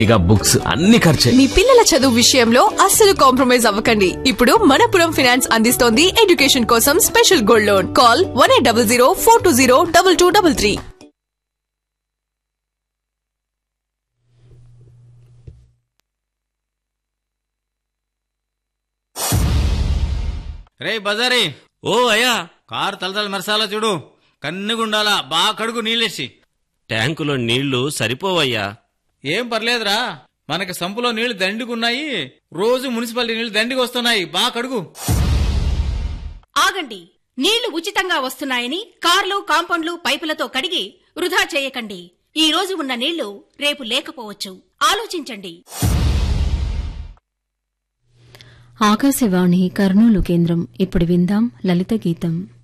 ఇక బుక్స్ అన్ని ఖర్చే మీ పిల్లల చదువు విషయంలో అస్సలు కాంప్రమైజ్ అవ్వకండి ఇప్పుడు మనపురం ఫినాన్స్ అందిస్తోంది ఎడ్యుకేషన్ కోసం special gold loan call one eight double zero four two zero double two double three రే బజారీ ఓ అయ్యా కారు తలతల మెరసాలా చూడు కన్నుగుండాలా బాగా కడుగు నీళ్ళేసి ట్యాంకులో నీళ్లు సరిపోవయ్యా ఏం పర్లేదురా మనకి సంపులో నీళ్లు దండిగున్నాయి రోజు మున్సిపాలిటీ నీళ్లు దండికి వస్తున్నాయి బాగా కడుగు ఆగండి నీళ్లు ఉచితంగా వస్తున్నాయని కార్లు కాంపౌండ్లు పైపులతో కడిగి వృధా చేయకండి ఈ రోజు ఉన్న నీళ్లు రేపు లేకపోవచ్చు ఆలోచించండి ఆకాశవాణి కర్నూలు కేంద్రం ఇప్పుడు విందాం లలిత గీతం